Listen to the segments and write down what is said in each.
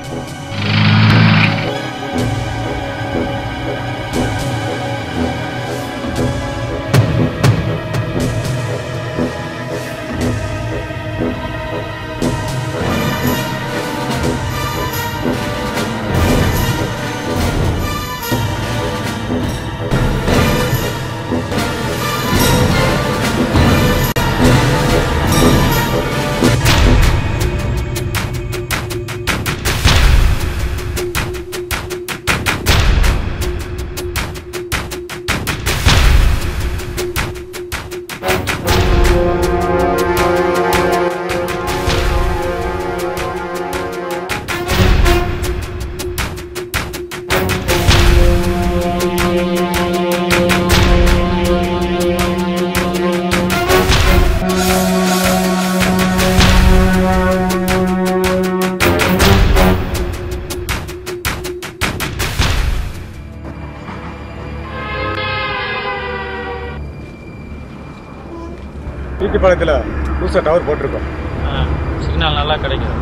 ஈட்டி பாளையத்தில் புதுசாக டவர் போட்டிருக்கோம் சிக்னல் நல்லா கிடைக்கும்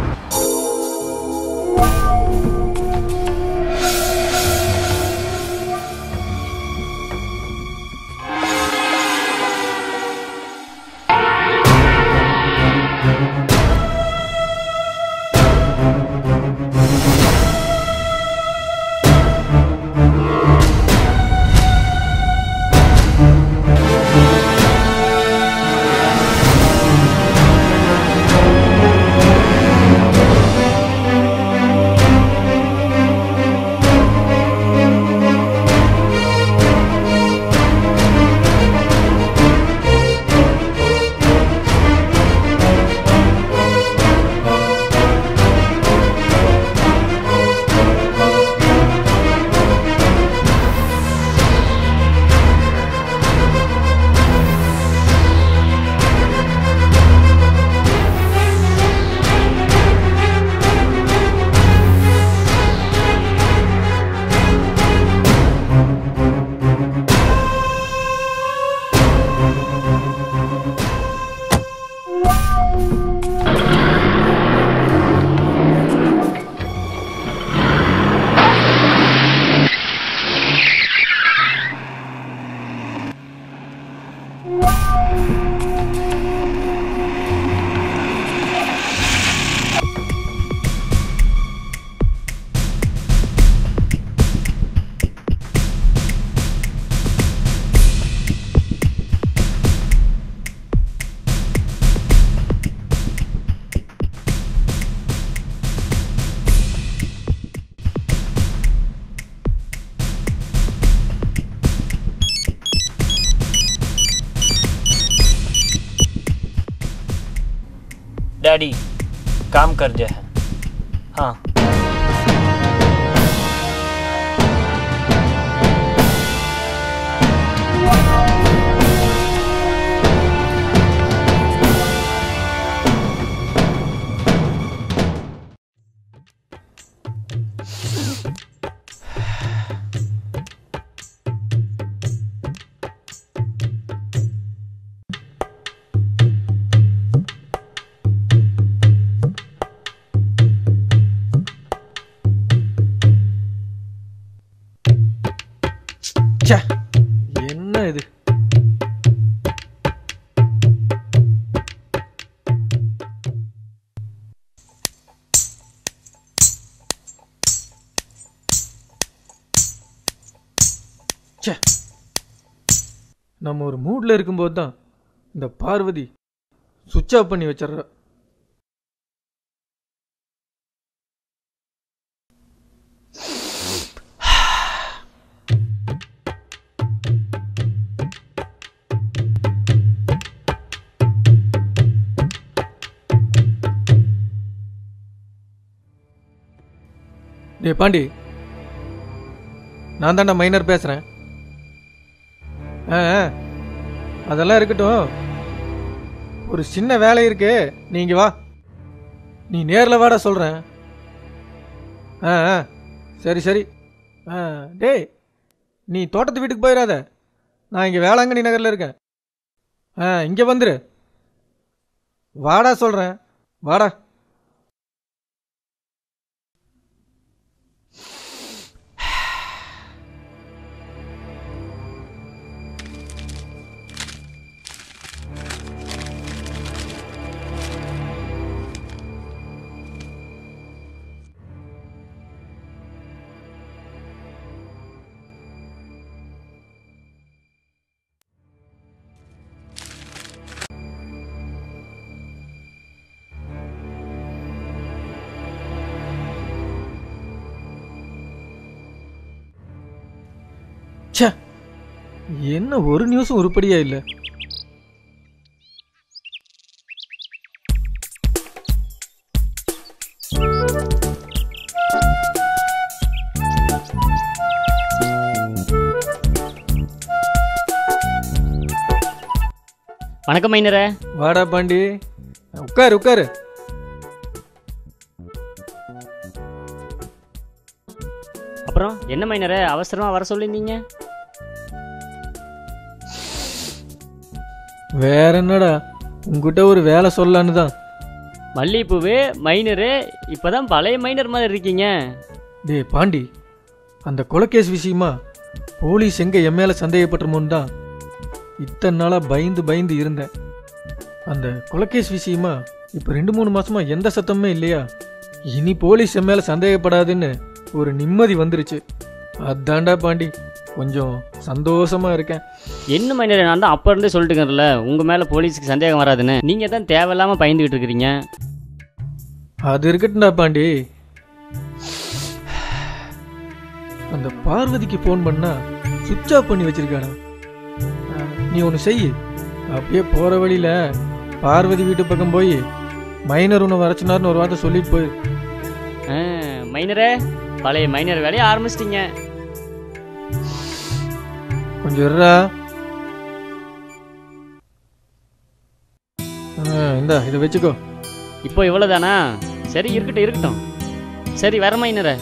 डैडी काम कर दिया है हाँ ச்சே என்ன இது ச்சே நம்ம ஒரு மூடில் இருக்கும்போது தான் இந்த பார்வதி சுவிட்ச் ஆஃப் பண்ணி வச்சிட்றா டேய் பாண்டி நான் தான்டா மைனர் பேசுகிறேன் ஆ ஆ, அதெல்லாம் இருக்கட்டும் ஒரு சின்ன வேலை இருக்கு நீங்க வா நீ நேரில் வாடா சொல்கிறேன் ஆ ஆ சரி சரி ஆ டேய் நீ தோட்டத்து வீட்டுக்கு போயிடாத நான் இங்கே வேளாங்கண்ணி நகரில் இருக்கேன் ஆ இங்கே வந்துரு வாடா சொல்கிறேன் வாடா என்ன ஒரு நியூஸும் உருப்படியா இல்லை வணக்கம் மைனரே வாடா பாண்டி உட்காரு உட்காரு அப்புறம் என்ன மைனரே அவசரமா வர சொல்லியிருந்தீங்க வேற என்னடா உங்ககிட்ட ஒரு வேலை சொல்லலான்னு தான் மல்லிகைப்பூவே மைனரு இப்பதான் பழைய மைனர் மாதிரி இருக்கீங்க டேய் பாண்டி அந்த கொலைகேஸ் விஷயமா போலீஸ் எங்க என் மேல சந்தேகப்பட்டுருமோன்னு தான் இத்தனை நாளா பயந்து பயந்து இருந்தேன் அந்த கொலைகேஸ் விஷயமா இப்போ ரெண்டு மூணு மாசமா எந்த சத்தமுமே இல்லையா இனி போலீஸ் என் மேல சந்தேகப்படாதுன்னு ஒரு நிம்மதி வந்துருச்சு அதான்டா பாண்டி கொஞ்சம் சந்தோஷமா இருக்கேன் என்ன மைனரே நான் தான் அப்போ இருந்தே சொல்லிட்டுக்கிறேன்ல உங்க மேல போலீஸுக்கு சந்தேகம் வராதுன்னு நீங்க தான் தேவையில்லாம பயந்துகிட்டு இருக்கிறீங்க அது இருக்கட்டும்டா பாண்டி அந்த பார்வதிக்கு ஃபோன் பண்ணா சுவிட்ச் ஆஃப் பண்ணி வச்சிருக்காடா அஹ், நீ ஒன்று செய் அப்படியே போற வழியில பார்வதி வீட்டு பக்கம் போய் மைனர் ஒன்று வரச்சுனார்னு ஒரு வார்த்தை சொல்லிட்டு போய் ஆ, மைனரே பழைய மைனர் வேலையை ஆரம்பிச்சிட்டீங்க கொஞ்சம் இருடா இந்த இதை வச்சுக்கோ இப்போ இவ்வளவுதானா சரி இருக்கட்டும் இருக்கட்டும் சரி வர மைனரே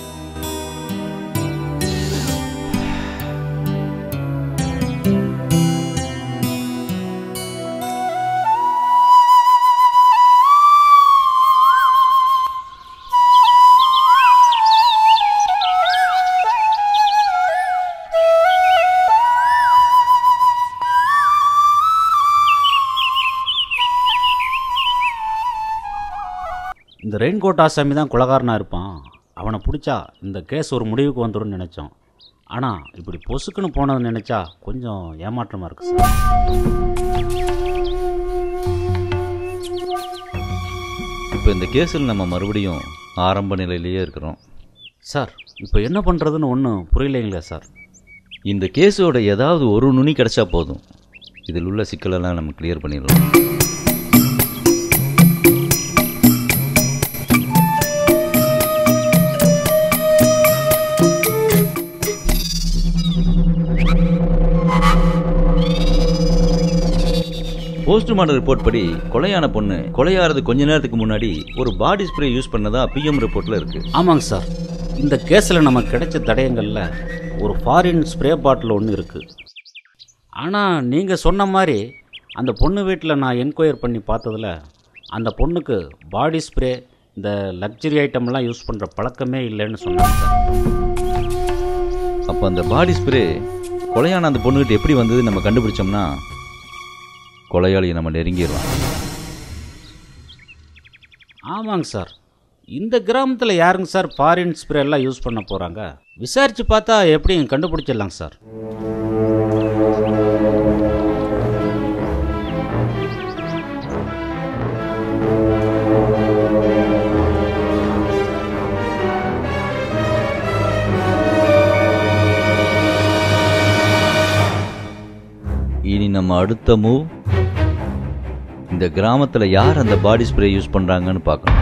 இந்த ரெயின்கோட் ஆசாமி தான் குலகாரனாக இருப்பான் அவனை பிடிச்சா இந்த கேஸ் ஒரு முடிவுக்கு வந்துடும்னு நினச்சோம் ஆனால் இப்படி பொசுக்குன்னு போனதை நினச்சா கொஞ்சம் ஏமாற்றமாக இருக்குது சார் இப்போ இந்த கேஸில் நம்ம மறுபடியும் ஆரம்ப நிலையிலேயே இருக்கிறோம் சார் இப்போ என்ன பண்ணுறதுன்னு ஒன்றும் புரியலைங்களே சார் இந்த கேஸோட ஏதாவது ஒரு நுனி கிடைச்சா போதும் இதில் உள்ள சிக்கலெல்லாம் நம்ம கிளியர் பண்ணிடலாம் போஸ்ட்மார்ட்டம் ரிப்போர்ட் படி கொலையான பொண்ணு கொலையாறது கொஞ்ச நேரத்துக்கு முன்னாடி ஒரு பாடி ஸ்ப்ரே யூஸ் பண்ணதா பிஎம் ரிப்போர்ட்ல இருக்கு ஆமாங்க சார் இந்த கேஸில் நமக்கு கிடைச்ச தடயங்களில் ஒரு ஃபாரின் ஸ்ப்ரே பாட்டில் ஒன்று இருக்குது ஆனால் நீங்கள் சொன்ன மாதிரி அந்த பொண்ணு வீட்டில் நான் என்கொயர் பண்ணி பார்த்ததுல அந்த பொண்ணுக்கு பாடி ஸ்ப்ரே இந்த லக்ஸரி ஐட்டம்லாம் யூஸ் பண்ணுற பழக்கமே இல்லைன்னு சொன்னாங்க சார் அப்போ அந்த பாடி ஸ்ப்ரே கொலையான அந்த பொண்ணுகிட்ட எப்படி வந்தது நம்ம கண்டுபிடிச்சோம்னா கொலையாளியை நம்ம நெருங்கிடலாம் ஆமாங்க சார் இந்த கிராமத்தில் யாருங்க சார் ஃபாரின் ஸ்ப்ரே எல்லாம் யூஸ் பண்ண போகிறாங்க விசாரித்து பார்த்தா எப்படியும் கண்டுபிடிச்சிடலாங்க சார் இனி நம்ம அடுத்த மூவ் இந்த கிராமத்துல யார் அந்த பாடி ஸ்ப்ரே யூஸ் பண்றாங்கன்னு பார்க்கணும்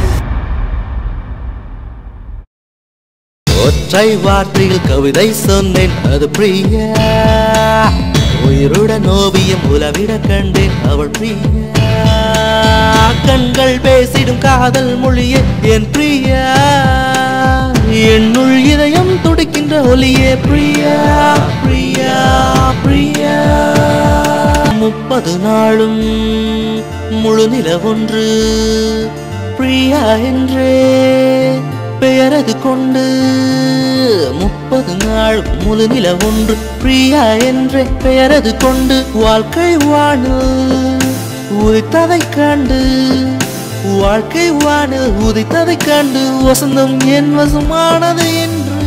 ஒற்றை வார்த்தையில் கவிதை சொன்னேன் அது பிரியா உயிருடன் ஓவியம் உலவிட கண்டேன் அவள் பிரியா கண்கள் பேசிடும் காதல் மொழியே என் பிரியா என்னுள் இதயம் துடிக்கின்ற ஒலியே பிரியா பிரியா பிரியா முப்பது நாளும் முழு நிலவொன்று பிரியா என்றே பெயரது கொண்டு முப்பது நாள் முழு நில ஒன்று பிரியா என்ற பெயரது கொண்டு வாழ்க்கை வானில் உதித்ததைக் கண்டு வாழ்க்கை வானில் உதித்ததைக் கண்டு வசந்தம் என் வசமானது என்று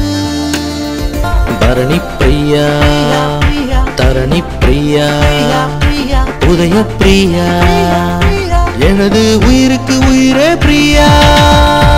பரணி பிரியா தரணி பிரியா உதய பிரியா எனது உயிருக்கு உயிரே பிரியா